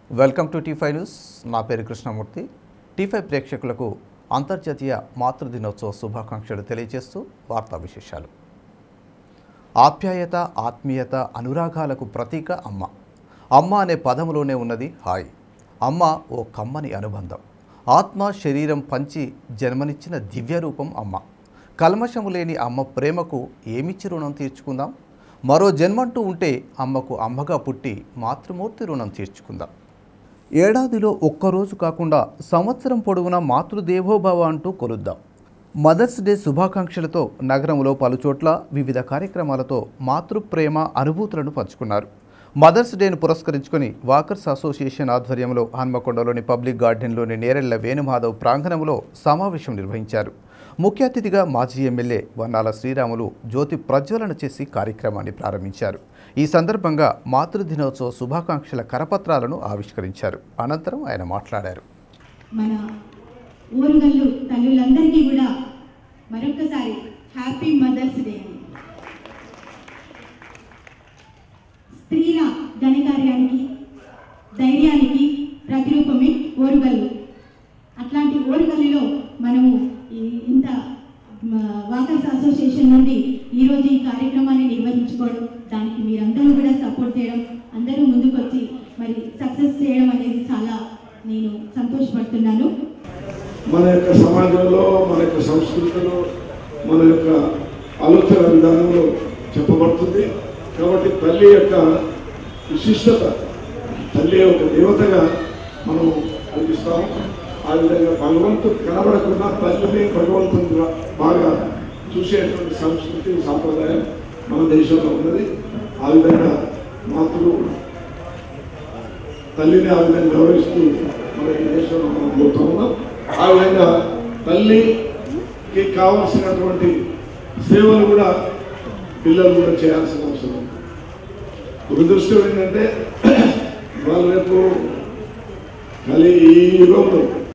Welcome to T five news నా పేరు Krishnamurthy tea five ప్రేక్షకులకు అంతర్జాతీయ మాతృదినోత్సవ శుభాకాంక్షలు తెలియజేస్తూ వార్తా విశేషాలు ఆప్యాయత ఆత్మీయత అనురాగాలకు ప్రతీక అమ్మ అమ్మ అనే పదములోనే ఉన్నది హాయ్ అమ్మ ఓ కమ్మని అనుబంధం ఆత్మ శరీరం పంచి జన్మనిచ్చిన దివ్య రూపం అమ్మ కల్మషము లేని అమ్మ ప్రేమకు ఏమిచ్చి రుణం తీర్చుకుందాం మరో జన్మంటూ ఉంటే అమ్మకు అమ్మగా పుట్టి మాతృమూర్తి రుణం తీర్చుకుందాం ఏడాదిలో ఒక్కరోజు కాకుండా సంవత్సరం పొడవునా మాతృదేవోభవ అంటూ కొలుద్దాం మదర్స్ డే శుభాకాంక్షలతో నగరంలో పలుచోట్ల వివిధ కార్యక్రమాలతో మాతృప్రేమ అనుభూతులను పంచుకున్నారు మదర్స్ డేను పురస్కరించుకొని వాకర్స్ అసోసియేషన్ ఆధ్వర్యంలో హన్మకొండలోని పబ్లిక్ గార్డెన్లోని నేరెళ్ల వేణుమాధవ్ ప్రాంగణంలో సమావేశం నిర్వహించారు ముఖ్య అతిథిగా మాజీ ఎమ్మెల్యే వన్నాల శ్రీరాములు జ్యోతి ప్రజ్వలన చేసి కార్యక్రమాన్ని ప్రారంభించారు ఈ సందర్భంగా మాతృదినోత్సవ శుభాకాంక్షల కరపత్రాలను ఆవిష్కరించారు అనంతరం ఆయన మాట్లాడారు మన ఊరుగల్లు తల్లులందరికీ కూడా మరొకసారి హ్యాపీ మదర్స్ డే అని స్త్రీల ఘనకార్యానికి ధైర్యానికి ప్రతిరూపమే ఓరుగల్లు అట్లాంటి ఓరుగల్లులో మనము ఈ- ఇంత మ, వాకర్స్ అసోసియేషన్ నుండి ఈరోజు ఈ కార్యక్రమాన్ని నిర్వహించుకోవడం దానికి మీరందరూ కూడా సపోర్ట్ చేయడం అందరూ ముందుకొచ్చి మరి సక్సెస్ చేయడం అనేది చాలా నేను సంతోషపడుతున్నాను మన యొక్క సమాజంలో మన యొక్క సంస్కృతిలో మన యొక్క ఆలోచన విధానంలో చెప్పబడుతుంది కాబట్టి తల్లి యొక్క విశిష్టత తల్లి ఒక దేవతగా మనం కల్పిస్తాము ఆ విధంగా భగవంతుడు కనబడకుండా తల్లిని భగవంతుని బాగా చూసేటువంటి సంస్కృతి సాంప్రదాయం మన దేశంలో ఉన్నది ఆ విధంగా మాతృ తల్లిని ఆ విధంగా గౌరవిస్తూ మన ఈ దేశంలో మనం పోతా ఉన్నాం ఆ విధంగా తల్లికి కావలసినటువంటి సేవలు కూడా పిల్లలు కూడా చేయాల్సిన అవసరం ఉంది. దురదృష్టం ఏంటంటే వాళ్ళు రేపు మళ్ళీ ఈ యుగంలో